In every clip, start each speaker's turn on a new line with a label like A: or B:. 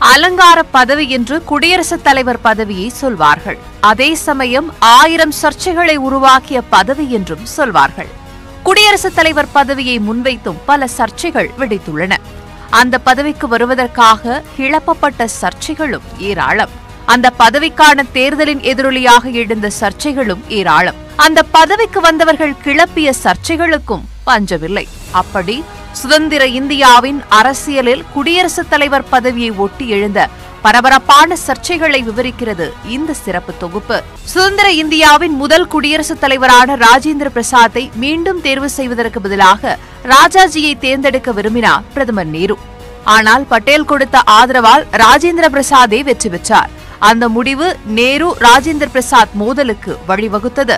A: அலங்கார பதவி என்று குடியரசுத் தலைவர் பதவியை சொல்வார்கள் அதே சமயம் ஆயிரம் சர்ச்சைகளை உருவாக்கிய பதவி என்றும் சொல்வார்கள் குடியரசுத் தலைவர் பதவியை முன்வைத்தும் பல சர்ச்சைகள் வெடித்துள்ளன அந்த பதவிக்கு வருவதற்காக கிளப்பப்பட்ட சர்ச்சைகளும் ஏராளம் அந்த பதவிக்கான தேர்தலின் எதிரொலியாக எழுந்த சர்ச்சைகளும் ஏராளம் அந்த பதவிக்கு வந்தவர்கள் கிளப்பிய சர்ச்சைகளுக்கும் பஞ்சமில்லை அப்படி சுதந்திர இந்தியாவின் அரசியலில் குடியரசுத் தலைவர் பதவியை ஒட்டி எழுந்த பரபரப்பான சர்ச்சைகளை விவரிக்கிறது இந்த சிறப்பு தொகுப்பு சுதந்திர இந்தியாவின் முதல் குடியரசுத் தலைவரான ராஜேந்திர பிரசாத்தை மீண்டும் தேர்வு செய்வதற்கு பதிலாக ராஜாஜியை தேர்ந்தெடுக்க விரும்பினார் பிரதமர் நேரு ஆனால் பட்டேல் கொடுத்த ஆதரவால் ராஜேந்திர பிரசாதே வெற்றி பெற்றார் அந்த முடிவு நேரு ராஜேந்திர பிரசாத் மோதலுக்கு வழிவகுத்தது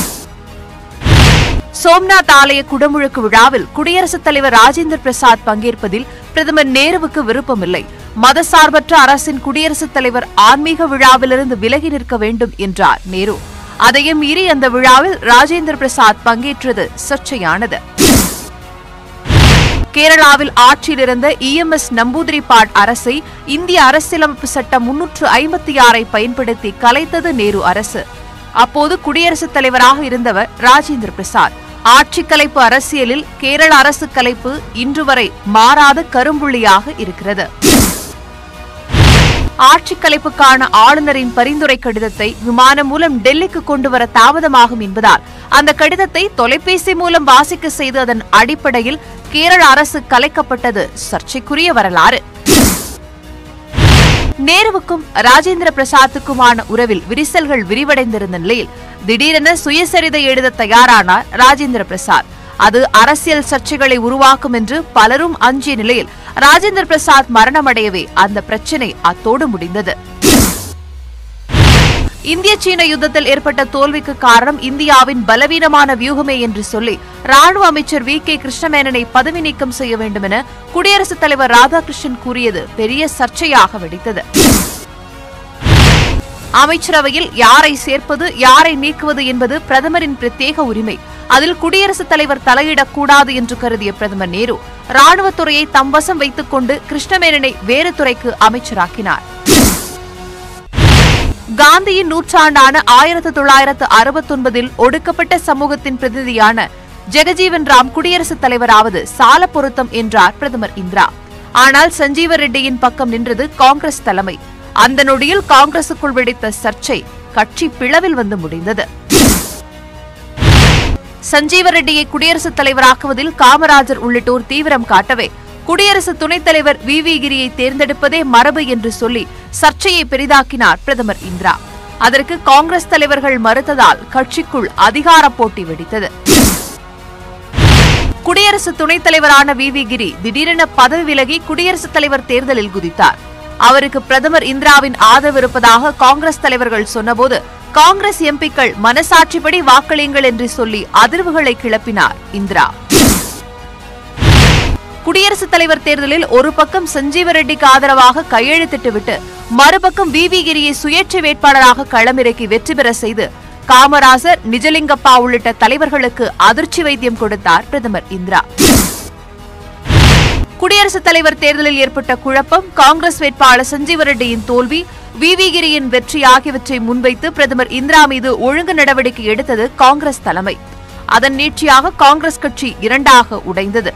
A: சோம்நாத் ஆலய குடமுழுக்கு விழாவில் குடியரசுத் தலைவர் ராஜேந்திர பிரசாத் பங்கேற்பதில் பிரதமர் நேருவுக்கு விருப்பமில்லை மதசார்பற்ற அரசின் குடியரசுத் தலைவர் ஆன்மீக விழாவிலிருந்து விலகி நிற்க வேண்டும் என்றார் நேரு அதையும் மீறி அந்த விழாவில் ராஜேந்திர பிரசாத் பங்கேற்றது சர்ச்சையானது கேரளாவில் ஆட்சியில் இருந்த இஎம்எஸ் நம்பூதிரிபாட் அரசை இந்திய அரசியலமைப்பு சட்டம் முன்னூற்று ஐம்பத்தி ஆறை பயன்படுத்தி கலைத்தது நேரு அரசு அப்போது குடியரசுத் தலைவராக இருந்தவர் ராஜேந்திர பிரசாத் ஆட்சி கலைப்பு அரசியலில் கேரள அரசு கலைப்பு இன்று வரை மாறாத கரும்புள்ளியாக இருக்கிறது ஆட்சி கலைப்புக்கான ஆளுநரின் பரிந்துரை கடிதத்தை விமானம் மூலம் டெல்லிக்கு கொண்டு வர தாமதமாகும் என்பதால் அந்த கடிதத்தை தொலைபேசி மூலம் வாசிக்க செய்து அதன் அடிப்படையில் கேரள அரசு கலைக்கப்பட்டது சர்ச்சைக்குரிய வரலாறு நேருவுக்கும் ராஜேந்திர பிரசாத்துக்குமான உறவில் விரிசல்கள் விரிவடைந்திருந்த நிலையில் திடீரென சுயசரிதை எழுத தயாரானார் ராஜேந்திர பிரசாத் அது அரசியல் சர்ச்சைகளை உருவாக்கும் என்று பலரும் அஞ்சிய நிலையில் ராஜேந்திர பிரசாத் மரணமடையவே அந்த பிரச்சினை அத்தோடு முடிந்தது இந்திய சீன யுத்தத்தில் ஏற்பட்ட தோல்விக்கு காரணம் இந்தியாவின் பலவீனமான வியூகமே என்று சொல்லி ராணுவ அமைச்சர் வி கே கிருஷ்ணமேனனை பதவி நீக்கம் செய்ய வேண்டும் என குடியரசுத் தலைவர் ராதாகிருஷ்ணன் கூறியது பெரிய சர்ச்சையாக வெடித்தது அமைச்சரவையில் யாரை சேர்ப்பது யாரை நீக்குவது என்பது பிரதமரின் பிரத்யேக உரிமை அதில் குடியரசுத் தலைவர் தலையிடக்கூடாது என்று கருதிய பிரதமர் நேரு ராணுவத்துறையை தம் வசம் வைத்துக் கொண்டு கிருஷ்ணமேனனை வேறு துறைக்கு அமைச்சராக்கினார் காந்தியின் நூற்றாண்டான ஆயிரத்து தொள்ளாயிரத்து அறுபத்தொன்பதில் ஒடுக்கப்பட்ட சமூகத்தின் பிரதிநிதியான ஜெகஜீவன் ராம் குடியரசுத் தலைவராவது சால பொருத்தம் என்றார் பிரதமர் இந்திரா ஆனால் சஞ்சீவ ரெட்டியின் பக்கம் நின்றது காங்கிரஸ் தலைமை அந்த நொடியில் காங்கிரசுக்குள் வெடித்த சர்ச்சை கட்சி பிளவில் வந்து முடிந்தது சஞ்சீவ ரெட்டியை குடியரசுத் தலைவராக்குவதில் காமராஜர் உள்ளிட்டோர் தீவிரம் காட்டவே குடியரசு துணைத் தலைவர் வி வி கிரியை தேர்ந்தெடுப்பதே மரபு என்று சொல்லி சர்ச்சையை பெரிதாக்கினார் பிரதமர் இந்திரா அதற்கு காங்கிரஸ் தலைவர்கள் மறுத்ததால் கட்சிக்குள் அதிகார போட்டி வெடித்தது குடியரசு துணைத் தலைவரான வி வி கிரி திடீரென பதவி விலகி குடியரசுத் தலைவர் தேர்தலில் குதித்தார் அவருக்கு பிரதமர் இந்திராவின் ஆதரவு இருப்பதாக காங்கிரஸ் தலைவர்கள் சொன்னபோது காங்கிரஸ் எம்பிக்கள் மனசாட்சிப்படி வாக்களியுங்கள் என்று சொல்லி அதிர்வுகளை கிளப்பினார் இந்திரா குடியரசுத் தலைவர் தேர்தலில் ஒரு பக்கம் சஞ்சீவ ரெட்டிக்கு ஆதரவாக கையெழுத்திட்டுவிட்டு மறுபக்கம் வி வி கிரியை சுயேட்சை வேட்பாளராக களமிறக்கி வெற்றி பெற செய்து காமராசர் நிஜலிங்கப்பா உள்ளிட்ட தலைவர்களுக்கு அதிர்ச்சி வைத்தியம் கொடுத்தார் பிரதமர் இந்திரா குடியரசுத் தலைவர் தேர்தலில் ஏற்பட்ட குழப்பம் காங்கிரஸ் வேட்பாளர் சஞ்சீவ ரெட்டியின் தோல்வி வி வி கிரியின் வெற்றி ஆகியவற்றை முன்வைத்து பிரதமர் இந்திரா மீது ஒழுங்கு நடவடிக்கை எடுத்தது காங்கிரஸ் தலைமை அதன் நீட்சியாக காங்கிரஸ் கட்சி இரண்டாக உடைந்தது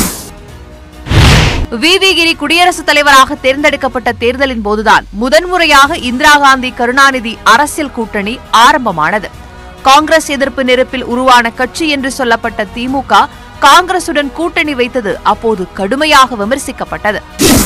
A: வி வி கிரி குடியரசுத் தலைவராக தேர்ந்தெடுக்கப்பட்ட தேர்தலின் போதுதான் முதன்முறையாக இந்திரா காந்தி கருணாநிதி அரசியல் கூட்டணி ஆரம்பமானது காங்கிரஸ் எதிர்ப்பு நெருப்பில் உருவான கட்சி என்று சொல்லப்பட்ட திமுக காங்கிரசுடன் கூட்டணி வைத்தது அப்போது கடுமையாக விமர்சிக்கப்பட்டது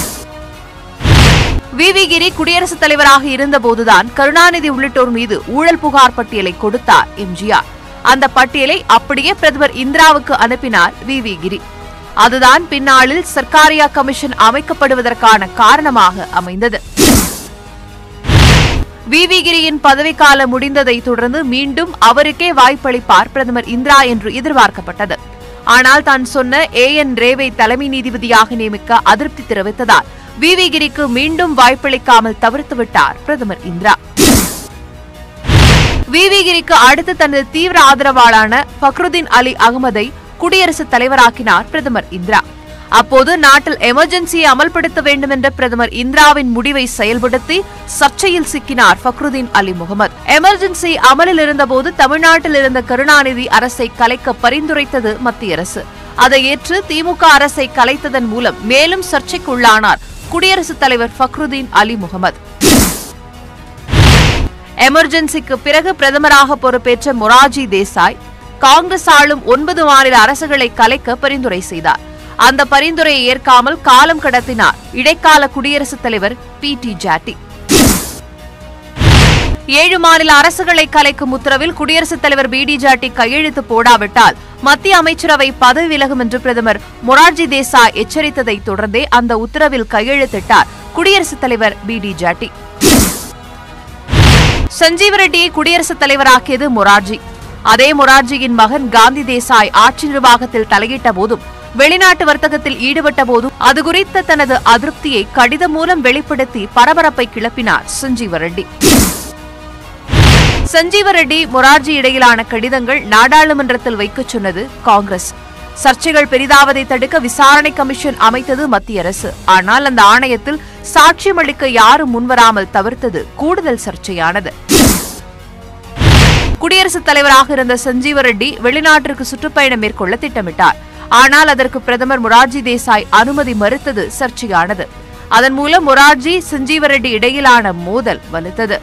A: வி வி கிரி குடியரசுத் தலைவராக இருந்தபோதுதான் கருணாநிதி உள்ளிட்டோர் மீது ஊழல் புகார் பட்டியலை கொடுத்தார் எம்ஜிஆர் அந்த பட்டியலை அப்படியே பிரதமர் இந்திராவுக்கு அனுப்பினார் வி வி கிரி அதுதான் பின்னாளில் சர்க்காரியா கமிஷன் அமைக்கப்படுவதற்கான காரணமாக அமைந்தது வி வி கிரியின் பதவிக்காலம் முடிந்ததை தொடர்ந்து மீண்டும் அவருக்கே வாய்ப்பளிப்பார் பிரதமர் இந்திரா என்று எதிர்பார்க்கப்பட்டது ஆனால் தான் சொன்ன ஏ என் ரேவை தலைமை நீதிபதியாக நியமிக்க அதிருப்தி தெரிவித்ததால் வி வி கிரிக்கு மீண்டும் வாய்ப்பளிக்காமல் தவிர்த்துவிட்டார் பிரதமர் இந்திரா வி வி கிரிக்கு அடுத்து தனது தீவிர ஆதரவாளரான ஃபக்ருதீன் அலி அகமதை குடியரசுத் தலைவராக்கினார் பிரதமர் இந்திரா அப்போது நாட்டில் எமர்ஜென்சியை அமல்படுத்த வேண்டும் என்ற பிரதமர் இந்திராவின் முடிவை செயல்படுத்தி சர்ச்சையில் சிக்கினார் ஃபக்ருதீன் அலி முகமது எமர்ஜென்சி அமலில் இருந்தபோது தமிழ்நாட்டில் இருந்த கருணாநிதி அரசை கலைக்க பரிந்துரைத்தது மத்திய அரசு அதை ஏற்று திமுக அரசை கலைத்ததன் மூலம் மேலும் சர்ச்சைக்குள்ளானார் குடியரசுத் தலைவர் ஃபக்ருதீன் அலி முகமது எமர்ஜென்சிக்கு பிறகு பிரதமராக பொறுப்பேற்ற மொராஜி தேசாய் காங்கிரஸ் ஆளும் ஒன்பது மாநில அரசுகளை கலைக்க பரிந்துரை செய்தார் அந்த பரிந்துரையை ஏற்காமல் காலம் கடத்தினார் இடைக்கால குடியரசுத் தலைவர் பி டி ஜாட்டி ஏழு மாநில அரசுகளை கலைக்கும் உத்தரவில் குடியரசுத் தலைவர் பி டி ஜாட்டி கையெழுத்து போடாவிட்டால் மத்திய அமைச்சரவை பதவி விலகும் என்று பிரதமர் மொரார்ஜி தேசாய் எச்சரித்ததை தொடர்ந்தே அந்த உத்தரவில் கையெழுத்திட்டார் குடியரசுத் தலைவர் பி டி ஜாட்டி சஞ்சீவ ரெட்டியை குடியரசுத் தலைவராக்கியது மொரார்ஜி அதே மொரார்ஜியின் மகன் காந்தி தேசாய் ஆட்சி நிர்வாகத்தில் தலையிட்ட போதும் வெளிநாட்டு வர்த்தகத்தில் ஈடுபட்ட போதும் அது குறித்த தனது அதிருப்தியை கடிதம் மூலம் வெளிப்படுத்தி பரபரப்பை கிளப்பினார் சஞ்சீவ ரெட்டி சஞ்சீவ ரெட்டி மொரார்ஜி இடையிலான கடிதங்கள் நாடாளுமன்றத்தில் வைக்கச் சொன்னது காங்கிரஸ் சர்ச்சைகள் பெரிதாவதை தடுக்க விசாரணை கமிஷன் அமைத்தது மத்திய அரசு ஆனால் அந்த ஆணையத்தில் சாட்சியம் அளிக்க யாரும் முன்வராமல் தவிர்த்தது கூடுதல் சர்ச்சையானது குடியரசுத் தலைவராக இருந்த சஞ்சீவ ரெட்டி வெளிநாட்டிற்கு சுற்றுப்பயணம் மேற்கொள்ள திட்டமிட்டார் ஆனால் அதற்கு பிரதமர் மொரார்ஜி தேசாய் அனுமதி மறுத்தது சர்ச்சையானது அதன் மூலம் மொரார்ஜி சஞ்சீவ ரெட்டி இடையிலான மோதல் வலுத்தது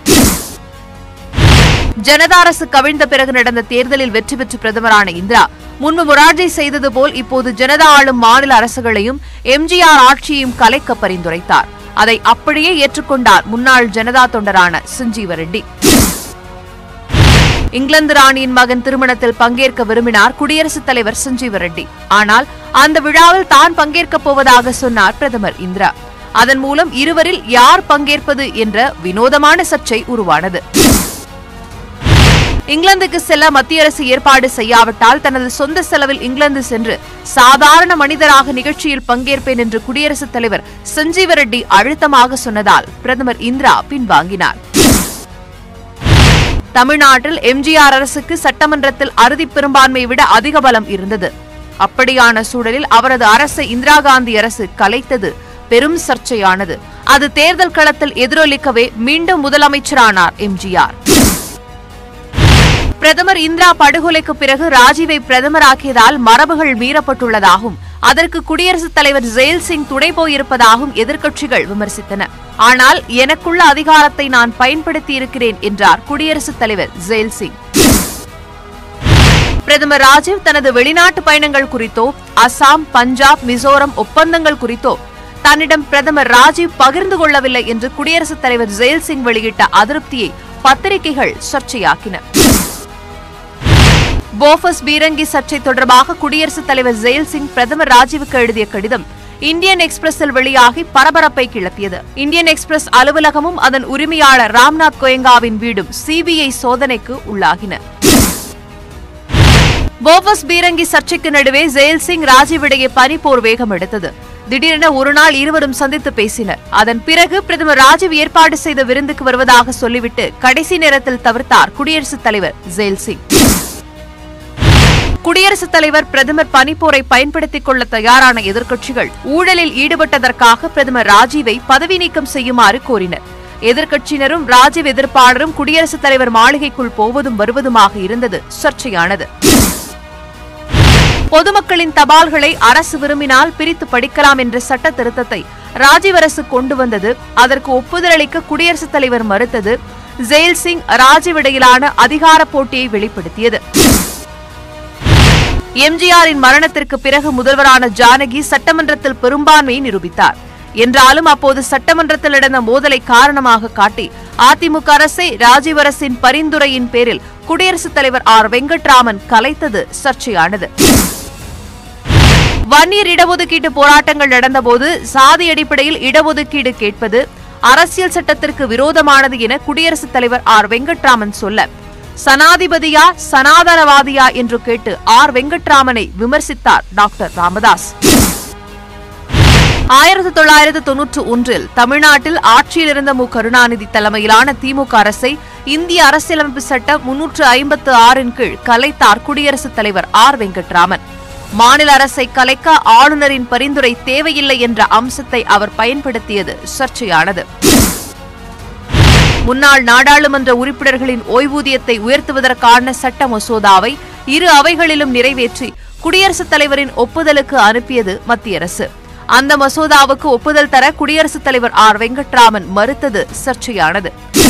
A: ஜனதா அரசு கவிழ்ந்த பிறகு நடந்த தேர்தலில் வெற்றி பெற்ற பிரதமரான இந்திரா முன்பு மொரார்ஜி செய்தது போல் இப்போது ஜனதா ஆளும் மாநில அரசுகளையும் எம்ஜிஆர் ஆட்சியையும் கலைக்க பரிந்துரைத்தார் அதை அப்படியே ஏற்றுக்கொண்டார் முன்னாள் ஜனதா தொண்டரான சஞ்சீவ ரெட்டி இங்கிலாந்து ராணியின் மகன் திருமணத்தில் பங்கேற்க விரும்பினார் குடியரசுத் தலைவர் சஞ்சீவ ரெட்டி ஆனால் அந்த விழாவில் தான் பங்கேற்கப் போவதாக சொன்னார் பிரதமர் இந்திரா அதன் மூலம் இருவரில் யார் பங்கேற்பது என்ற வினோதமான சர்ச்சை உருவானது இங்கிலாந்துக்கு செல்ல மத்திய அரசு ஏற்பாடு செய்யாவிட்டால் தனது சொந்த செலவில் இங்கிலாந்து சென்று சாதாரண மனிதராக நிகழ்ச்சியில் பங்கேற்பேன் என்று குடியரசுத் தலைவர் சஞ்சீவ ரெட்டி அழுத்தமாக சொன்னதால் பிரதமர் இந்திரா பின்வாங்கினார் தமிழ்நாட்டில் எம்ஜிஆர் அரசுக்கு சட்டமன்றத்தில் அறுதி பெரும்பான்மை விட அதிக பலம் இருந்தது அப்படியான சூழலில் அவரது அரசை இந்திரா காந்தி அரசு கலைத்தது பெரும் சர்ச்சையானது அது தேர்தல் களத்தில் எதிரொலிக்கவே மீண்டும் முதலமைச்சரானார் எம்ஜிஆர் பிரதமர் இந்திரா படுகொலைக்கு பிறகு ராஜீவை பிரதமராக்கியதால் மரபுகள் மீறப்பட்டுள்ளதாகவும் அதற்கு குடியரசுத் தலைவர் ஜெயில் சிங் துணை போயிருப்பதாகவும் எதிர்க்கட்சிகள் விமர்சித்தன ஆனால் எனக்குள்ள அதிகாரத்தை நான் பயன்படுத்தி இருக்கிறேன் என்றார் குடியரசுத் தலைவர் ஜெயில் சிங் பிரதமர் ராஜீவ் தனது வெளிநாட்டு பயணங்கள் குறித்தோ அசாம் பஞ்சாப் மிசோரம் ஒப்பந்தங்கள் குறித்தோ தன்னிடம் பிரதமர் ராஜீவ் பகிர்ந்து கொள்ளவில்லை என்று குடியரசுத் தலைவர் ஜெயில் சிங் வெளியிட்ட அதிருப்தியை பத்திரிகைகள் சர்ச்சையாக்கின போஃபஸ் பீரங்கி சர்ச்சை தொடர்பாக குடியரசுத் தலைவர் ஜெயில் சிங் பிரதமர் ராஜீவுக்கு எழுதிய கடிதம் இந்தியன் எக்ஸ்பிரஸில் வெளியாகி பரபரப்பை கிளப்பியது இந்தியன் எக்ஸ்பிரஸ் அலுவலகமும் அதன் உரிமையாளர் ராம்நாத் கோயங்காவின் வீடும் சிபிஐ சோதனைக்கு உள்ளாகின போபஸ் பீரங்கி சர்ச்சைக்கு நடுவே ஜெயில் சிங் ராஜீவ் இடையே பனிப்போர் வேகம் எடுத்தது திடீரென ஒரு நாள் இருவரும் சந்தித்து பேசினர் அதன் பிறகு பிரதமர் ராஜீவ் ஏற்பாடு செய்த விருந்துக்கு வருவதாக சொல்லிவிட்டு கடைசி நேரத்தில் தவிர்த்தார் குடியரசுத் தலைவர் ஜெயில் சிங் குடியரசுத் தலைவர் பிரதமர் பனிப்போரை பயன்படுத்திக் கொள்ள தயாரான எதிர்க்கட்சிகள் ஊழலில் ஈடுபட்டதற்காக பிரதமர் ராஜீவை பதவி நீக்கம் செய்யுமாறு கோரினர் எதிர்க்கட்சியினரும் ராஜீவ் எதிர்ப்பாளரும் குடியரசுத் தலைவர் மாளிகைக்குள் போவதும் வருவதுமாக இருந்தது சர்ச்சையானது பொதுமக்களின் தபால்களை அரசு விரும்பினால் பிரித்து படிக்கலாம் என்ற சட்ட திருத்தத்தை ராஜீவ் அரசு கொண்டு வந்தது அதற்கு ஒப்புதல் அளிக்க குடியரசுத் தலைவர் மறுத்தது ஜெயில் சிங் ராஜீவ் இடையிலான அதிகார போட்டியை வெளிப்படுத்தியது எம்ஜிஆரின் மரணத்திற்கு பிறகு முதல்வரான ஜானகி சட்டமன்றத்தில் பெரும்பான்மையை நிரூபித்தார் என்றாலும் அப்போது சட்டமன்றத்தில் நடந்த மோதலை காரணமாக காட்டி அதிமுக அரசை ராஜீவ் அரசின் பரிந்துரையின் பேரில் குடியரசுத் தலைவர் ஆர் வெங்கட்ராமன் கலைத்தது சர்ச்சையானது வன்னியர் இடஒதுக்கீட்டு போராட்டங்கள் நடந்தபோது சாதி அடிப்படையில் இடஒதுக்கீடு கேட்பது அரசியல் சட்டத்திற்கு விரோதமானது என குடியரசுத் தலைவர் ஆர் வெங்கட்ராமன் சொல்ல சனாதிபதியா சனாதனவாதியா என்று கேட்டு ஆர் வெங்கட்ராமனை விமர்சித்தார் டாக்டர் ராமதாஸ் ஆயிரத்தி தொள்ளாயிரத்து தொன்னூற்று ஒன்றில் தமிழ்நாட்டில் ஆட்சியில் இருந்த மு கருணாநிதி தலைமையிலான திமுக அரசை இந்திய அரசியலமைப்பு சட்டம் முன்னூற்று ஐம்பத்து ஆறின் கீழ் கலைத்தார் குடியரசுத் தலைவர் ஆர் வெங்கட்ராமன் மாநில அரசை கலைக்க ஆளுநரின் பரிந்துரை தேவையில்லை என்ற அம்சத்தை அவர் பயன்படுத்தியது சர்ச்சையானது முன்னாள் நாடாளுமன்ற உறுப்பினர்களின் ஓய்வூதியத்தை உயர்த்துவதற்கான சட்ட மசோதாவை இரு அவைகளிலும் நிறைவேற்றி குடியரசுத் தலைவரின் ஒப்புதலுக்கு அனுப்பியது மத்திய அரசு அந்த மசோதாவுக்கு ஒப்புதல் தர குடியரசுத் தலைவர் ஆர் வெங்கட்ராமன் மறுத்தது சர்ச்சையானது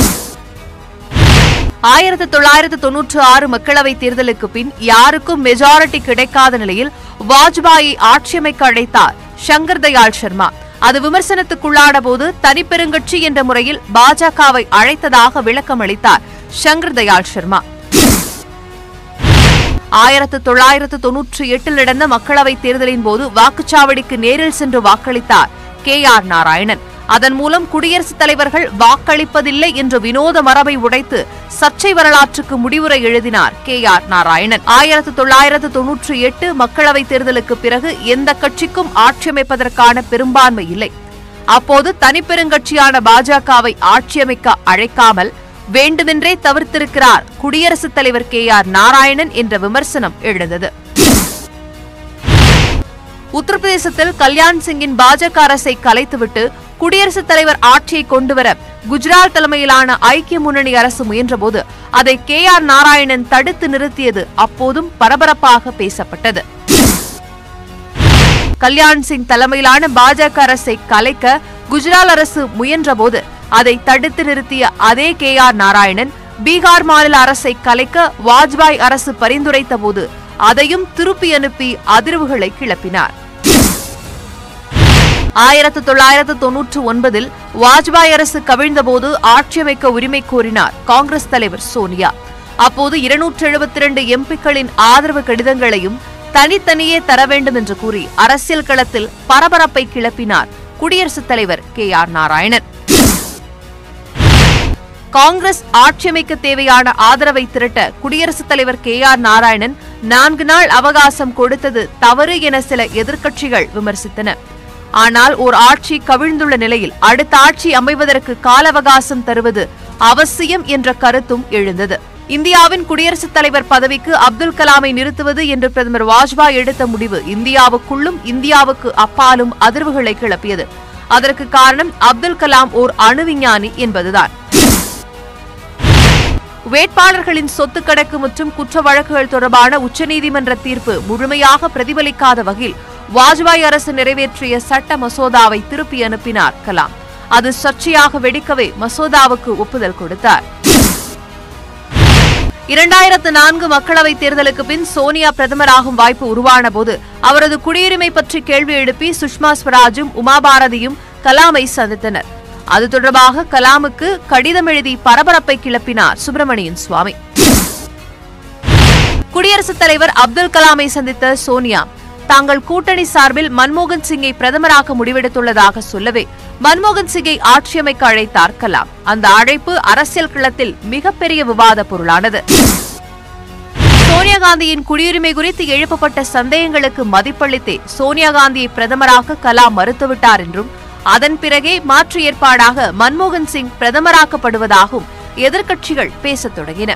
A: ஆயிரத்து தொள்ளாயிரத்து தொன்னூற்று ஆறு மக்களவைத் தேர்தலுக்கு பின் யாருக்கும் மெஜாரிட்டி கிடைக்காத நிலையில் வாஜ்பாயை ஆட்சியமைக்க அழைத்தார் சங்கர் தயாள் சர்மா அது விமர்சனத்துக்குள்ளான போது தனிப்பெருங்கட்சி என்ற முறையில் பாஜகவை அழைத்ததாக விளக்கம் அளித்தார் சங்கர் தயாள் சர்மா ஆயிரத்து தொள்ளாயிரத்து தொன்னூற்றி எட்டில் நடந்த மக்களவைத் தேர்தலின் போது வாக்குச்சாவடிக்கு நேரில் சென்று வாக்களித்தார் கே ஆர் நாராயணன் அதன் மூலம் குடியரசுத் தலைவர்கள் வாக்களிப்பதில்லை என்ற வினோத மரபை உடைத்து சர்ச்சை வரலாற்றுக்கு முடிவுரை எழுதினார் கே ஆர் நாராயணன் ஆயிரத்து தொள்ளாயிரத்து தொன்னூற்றி எட்டு மக்களவைத் தேர்தலுக்கு பிறகு எந்த கட்சிக்கும் ஆட்சியமைப்பதற்கான பெரும்பான்மை இல்லை அப்போது தனிப்பெருங்கட்சியான பாஜகவை ஆட்சியமைக்க அழைக்காமல் வேண்டுமென்றே தவிர்த்திருக்கிறார் குடியரசுத் தலைவர் கே ஆர் நாராயணன் என்ற விமர்சனம் எழுந்தது உத்தரப்பிரதேசத்தில் கல்யாண் சிங்கின் பாஜக அரசை கலைத்துவிட்டு குடியரசுத் தலைவர் ஆட்சியை கொண்டுவர குஜராத் தலைமையிலான ஐக்கிய முன்னணி அரசு முயன்றபோது அதை கே ஆர் நாராயணன் தடுத்து நிறுத்தியது அப்போதும் பரபரப்பாக பேசப்பட்டது கல்யாண் சிங் தலைமையிலான பாஜக அரசை கலைக்க குஜராத் அரசு முயன்றபோது அதை தடுத்து நிறுத்திய அதே கே ஆர் நாராயணன் பீகார் மாநில அரசை கலைக்க வாஜ்பாய் அரசு பரிந்துரைத்த போது அதையும் திருப்பி அனுப்பி அதிர்வுகளை கிளப்பினார் ஆயிரத்து தொள்ளாயிரத்து தொன்னூற்று ஒன்பதில் வாஜ்பாய் அரசு கவிழ்ந்தபோது ஆட்சியமைக்க உரிமை கோரினார் காங்கிரஸ் தலைவர் சோனியா அப்போது இருநூற்று எழுபத்தி இரண்டு எம்பிக்களின் ஆதரவு கடிதங்களையும் தனித்தனியே தர வேண்டும் என்று கூறி அரசியல் களத்தில் பரபரப்பை கிளப்பினார் குடியரசுத் தலைவர் கே ஆர் நாராயணன் காங்கிரஸ் ஆட்சியமைக்க தேவையான ஆதரவை திரட்ட குடியரசுத் தலைவர் கே ஆர் நாராயணன் நான்கு நாள் அவகாசம் கொடுத்தது தவறு என சில எதிர்க்கட்சிகள் விமர்சித்தன ஆனால் ஓர் ஆட்சி கவிழ்ந்துள்ள நிலையில் அடுத்த ஆட்சி அமைவதற்கு கால அவகாசம் தருவது அவசியம் என்ற கருத்தும் எழுந்தது இந்தியாவின் குடியரசுத் தலைவர் பதவிக்கு அப்துல் கலாமை நிறுத்துவது என்று பிரதமர் வாஜ்பாய் எடுத்த முடிவு இந்தியாவுக்குள்ளும் இந்தியாவுக்கு அப்பாலும் அதிர்வுகளை கிளப்பியது அதற்கு காரணம் அப்துல் கலாம் ஓர் அணுவிஞ்ஞானி என்பதுதான் வேட்பாளர்களின் சொத்து கணக்கு மற்றும் குற்ற வழக்குகள் தொடர்பான உச்சநீதிமன்ற தீர்ப்பு முழுமையாக பிரதிபலிக்காத வகையில் வாஜ்பாய் அரசு நிறைவேற்றிய சட்ட மசோதாவை திருப்பி அனுப்பினார் கலாம் அது சர்ச்சையாக வெடிக்கவே மசோதாவுக்கு ஒப்புதல் கொடுத்தார் இரண்டாயிரத்து நான்கு மக்களவைத் தேர்தலுக்கு பின் சோனியா பிரதமராகும் வாய்ப்பு உருவான போது அவரது குடியுரிமை பற்றி கேள்வி எழுப்பி சுஷ்மா ஸ்வராஜும் உமா பாரதியும் கலாமை சந்தித்தனர் அது தொடர்பாக கலாமுக்கு கடிதம் எழுதி பரபரப்பை கிளப்பினார் சுப்பிரமணியன் சுவாமி குடியரசுத் தலைவர் அப்துல் கலாமை சந்தித்த சோனியா தாங்கள் கூட்டணி சார்பில் மன்மோகன் சிங்கை பிரதமராக்க முடிவெடுத்துள்ளதாக சொல்லவே மன்மோகன் சிங்கை ஆட்சியமைக்க அழைத்தார் கலாம் அந்த அழைப்பு அரசியல் களத்தில் மிகப்பெரிய விவாத பொருளானது சோனியா காந்தியின் குடியுரிமை குறித்து எழுப்பப்பட்ட சந்தேகங்களுக்கு மதிப்பளித்தே சோனியா காந்தியை பிரதமராக்க கலாம் மறுத்துவிட்டார் என்றும் அதன் பிறகே மாற்று ஏற்பாடாக மன்மோகன் சிங் பிரதமராக்கப்படுவதாகவும் எதிர்க்கட்சிகள் பேசத் தொடங்கின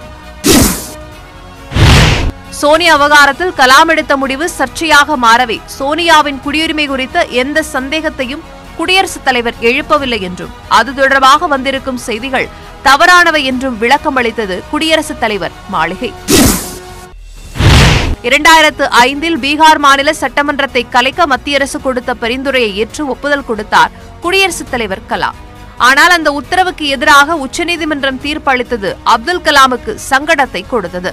A: சோனியா விவகாரத்தில் கலாம் எடுத்த முடிவு சர்ச்சையாக மாறவே சோனியாவின் குடியுரிமை குறித்த எந்த சந்தேகத்தையும் குடியரசுத் தலைவர் எழுப்பவில்லை என்றும் அது தொடர்பாக வந்திருக்கும் செய்திகள் தவறானவை என்றும் விளக்கம் அளித்தது குடியரசுத் தலைவர் மாளிகை இரண்டாயிரத்து ஐந்தில் பீகார் மாநில சட்டமன்றத்தை கலைக்க மத்திய அரசு கொடுத்த பரிந்துரையை ஏற்று ஒப்புதல் கொடுத்தார் குடியரசுத் தலைவர் கலாம் ஆனால் அந்த உத்தரவுக்கு எதிராக உச்சநீதிமன்றம் தீர்ப்பளித்தது அப்துல் கலாமுக்கு சங்கடத்தை கொடுத்தது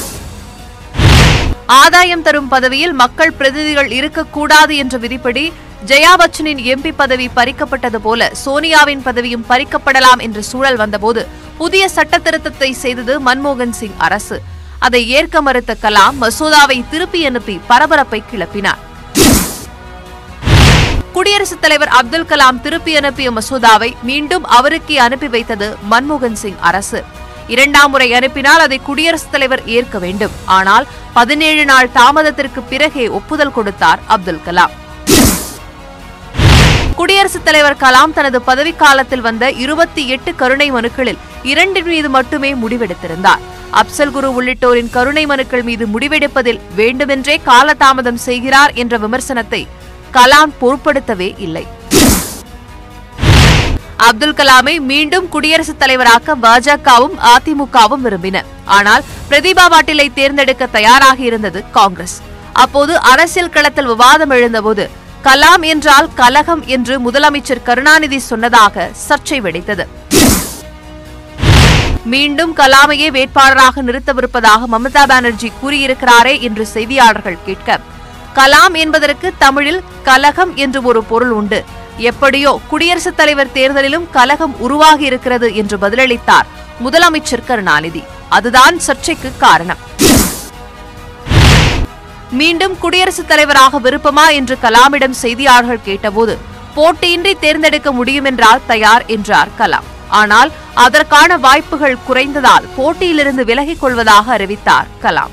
A: ஆதாயம் தரும் பதவியில் மக்கள் பிரதிநிதிகள் இருக்கக்கூடாது என்ற விதிப்படி ஜெயா பச்சனின் எம்பி பதவி பறிக்கப்பட்டது போல சோனியாவின் பதவியும் பறிக்கப்படலாம் என்ற சூழல் வந்தபோது புதிய சட்ட திருத்தத்தை செய்தது மன்மோகன் சிங் அரசு அதை ஏற்க மறுத்த கலாம் மசோதாவை திருப்பி அனுப்பி பரபரப்பை கிளப்பினார் குடியரசுத் தலைவர் அப்துல் கலாம் திருப்பி அனுப்பிய மசோதாவை மீண்டும் அவருக்கே அனுப்பி வைத்தது மன்மோகன் சிங் அரசு இரண்டாம் முறை அனுப்பினால் அதை குடியரசுத் தலைவர் ஏற்க வேண்டும் ஆனால் பதினேழு நாள் தாமதத்திற்கு பிறகே ஒப்புதல் கொடுத்தார் அப்துல் கலாம் குடியரசுத் தலைவர் கலாம் தனது பதவிக்காலத்தில் வந்த இருபத்தி எட்டு கருணை மனுக்களில் இரண்டின் மீது மட்டுமே முடிவெடுத்திருந்தார் அப்சல் குரு உள்ளிட்டோரின் கருணை மனுக்கள் மீது முடிவெடுப்பதில் வேண்டுமென்றே காலதாமதம் செய்கிறார் என்ற விமர்சனத்தை கலாம் பொருட்படுத்தவே இல்லை அப்துல் கலாமை மீண்டும் குடியரசுத் தலைவராக்க பாஜகவும் அதிமுகவும் விரும்பின ஆனால் பிரதீபா பாட்டீலை தேர்ந்தெடுக்க தயாராக இருந்தது காங்கிரஸ் அப்போது அரசியல் களத்தில் விவாதம் எழுந்தபோது கலாம் என்றால் கலகம் என்று முதலமைச்சர் கருணாநிதி சொன்னதாக சர்ச்சை வெடித்தது மீண்டும் கலாமையே வேட்பாளராக நிறுத்தவிருப்பதாக மமதா பானர்ஜி கூறியிருக்கிறாரே என்று செய்தியாளர்கள் கேட்க கலாம் என்பதற்கு தமிழில் கலகம் என்று ஒரு பொருள் உண்டு எப்படியோ குடியரசுத் தலைவர் தேர்தலிலும் கலகம் உருவாகி இருக்கிறது என்று பதிலளித்தார் முதலமைச்சர் கருணாநிதி அதுதான் சர்ச்சைக்கு காரணம் மீண்டும் குடியரசுத் தலைவராக விருப்பமா என்று கலாமிடம் செய்தியாளர்கள் கேட்டபோது போட்டியின்றி தேர்ந்தெடுக்க முடியும் என்றால் தயார் என்றார் கலாம் ஆனால் அதற்கான வாய்ப்புகள் குறைந்ததால் போட்டியிலிருந்து விலகிக் கொள்வதாக அறிவித்தார் கலாம்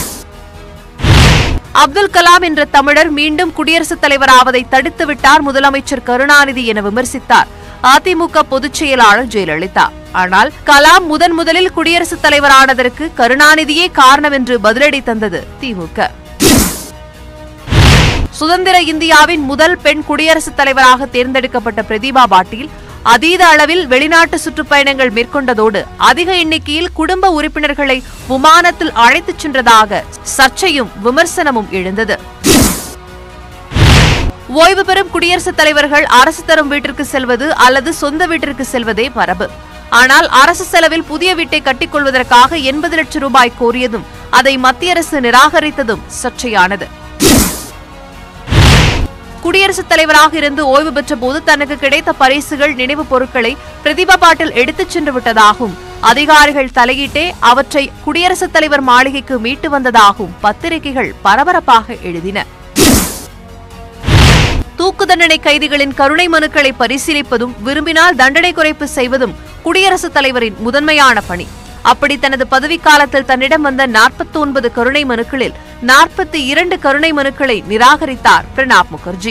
A: அப்துல் கலாம் என்ற தமிழர் மீண்டும் குடியரசுத் தலைவராவதை தடுத்துவிட்டார் முதலமைச்சர் கருணாநிதி என விமர்சித்தார் அதிமுக பொதுச் செயலாளர் ஜெயலலிதா ஆனால் கலாம் முதன் முதலில் குடியரசுத் தலைவரானதற்கு கருணாநிதியே காரணம் என்று பதிலடி தந்தது திமுக சுதந்திர இந்தியாவின் முதல் பெண் குடியரசுத் தலைவராக தேர்ந்தெடுக்கப்பட்ட பிரதிபா பாட்டீல் அதீத அளவில் வெளிநாட்டு சுற்றுப்பயணங்கள் மேற்கொண்டதோடு அதிக எண்ணிக்கையில் குடும்ப உறுப்பினர்களை விமானத்தில் அழைத்துச் சென்றதாக சர்ச்சையும் விமர்சனமும் எழுந்தது ஓய்வு பெறும் குடியரசுத் தலைவர்கள் அரசு தரும் வீட்டிற்கு செல்வது அல்லது சொந்த வீட்டிற்கு செல்வதே மரபு ஆனால் அரசு செலவில் புதிய வீட்டை கட்டிக்கொள்வதற்காக எண்பது லட்சம் ரூபாய் கோரியதும் அதை மத்திய அரசு நிராகரித்ததும் சர்ச்சையானது குடியரசுத் தலைவராக இருந்து ஓய்வு பெற்ற போது தனக்கு கிடைத்த பரிசுகள் நினைவுப் பொருட்களை பிரதிபா பாட்டில் எடுத்துச் சென்று விட்டதாகவும் அதிகாரிகள் தலையிட்டே அவற்றை குடியரசுத் தலைவர் மாளிகைக்கு மீட்டு வந்ததாகவும் பத்திரிகைகள் பரபரப்பாக எழுதின தூக்கு தண்டனை கைதிகளின் கருணை மனுக்களை பரிசீலிப்பதும் விரும்பினால் தண்டனை குறைப்பு செய்வதும் குடியரசுத் தலைவரின் முதன்மையான பணி அப்படி தனது பதவிக்காலத்தில் தன்னிடம் வந்த 49 ஒன்பது கருணை மனுக்களில் நாற்பத்தி இரண்டு கருணை மனுக்களை நிராகரித்தார் பிரணாப் முகர்ஜி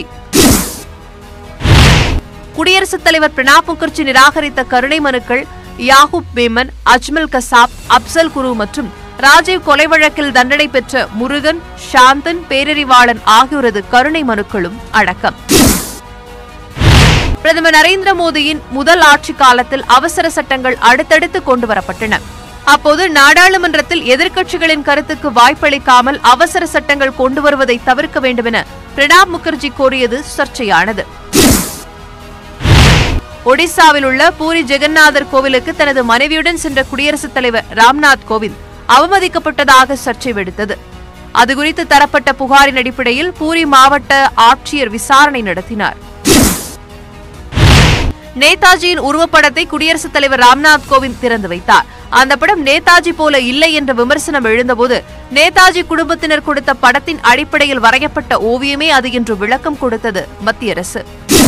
A: குடியரசுத் தலைவர் பிரணாப் முகர்ஜி நிராகரித்த கருணை மனுக்கள் யாகூப் மேமன் அஜ்மல் கசாப் அப்சல் குரு மற்றும் ராஜீவ் கொலை வழக்கில் தண்டனை பெற்ற முருகன் சாந்தன் பேரறிவாளன் ஆகியோரது கருணை மனுக்களும் அடக்கம் பிரதமர் நரேந்திர மோடியின் முதல் ஆட்சி காலத்தில் அவசர சட்டங்கள் அடுத்தடுத்து கொண்டு வரப்பட்டன அப்போது நாடாளுமன்றத்தில் எதிர்க்கட்சிகளின் கருத்துக்கு வாய்ப்பளிக்காமல் அவசர சட்டங்கள் கொண்டு வருவதை தவிர்க்க வேண்டுமென பிரணாப் முகர்ஜி கோரியது சர்ச்சையானது ஒடிசாவில் உள்ள பூரி ஜெகநாதர் கோவிலுக்கு தனது மனைவியுடன் சென்ற குடியரசுத் தலைவர் ராம்நாத் கோவிந்த் அவமதிக்கப்பட்டதாக சர்ச்சை வெடித்தது அதுகுறித்து தரப்பட்ட புகாரின் அடிப்படையில் பூரி மாவட்ட ஆட்சியர் விசாரணை நடத்தினார் நேதாஜியின் உருவப்படத்தை குடியரசுத் தலைவர் ராம்நாத் கோவிந்த் திறந்து வைத்தார் அந்த படம் நேதாஜி போல இல்லை என்ற விமர்சனம் எழுந்தபோது நேதாஜி குடும்பத்தினர் கொடுத்த படத்தின் அடிப்படையில் வரையப்பட்ட ஓவியமே அது என்று விளக்கம் கொடுத்தது மத்திய அரசு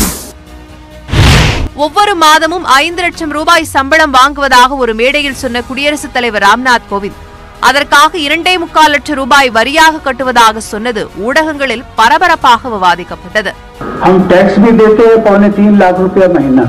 A: ஒவ்வொரு மாதமும் ஐந்து லட்சம் ரூபாய் சம்பளம் வாங்குவதாக ஒரு மேடையில் சொன்ன குடியரசுத் தலைவர் ராம்நாத் கோவிந்த் அதற்காக இரண்டே முக்கால் லட்சம் ரூபாய் வரியாக கட்டுவதாக சொன்னது ஊடகங்களில் பரபரப்பாக விவாதிக்கப்பட்டது
B: हम टैक्स भी देते हैं पौने तीन लाख रुपया महीना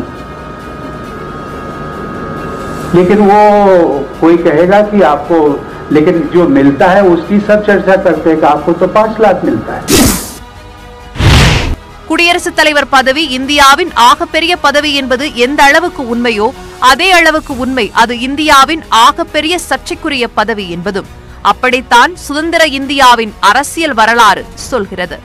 B: लेकिन वो कोई कहेगा कि आपको लेकिन जो मिलता है उसकी सब चर्चा करते हैं कि आपको तो पांच लाख मिलता है
A: குடியரசுத் தலைவர் பதவி இந்தியாவின் ஆகப்பெரிய பதவி என்பது எந்த அளவுக்கு உண்மையோ அதே அளவுக்கு உண்மை அது இந்தியாவின் ஆகப்பெரிய சர்ச்சைக்குரிய பதவி என்பதும் அப்படித்தான் சுதந்திர இந்தியாவின் அரசியல் வரலாறு சொல்கிறது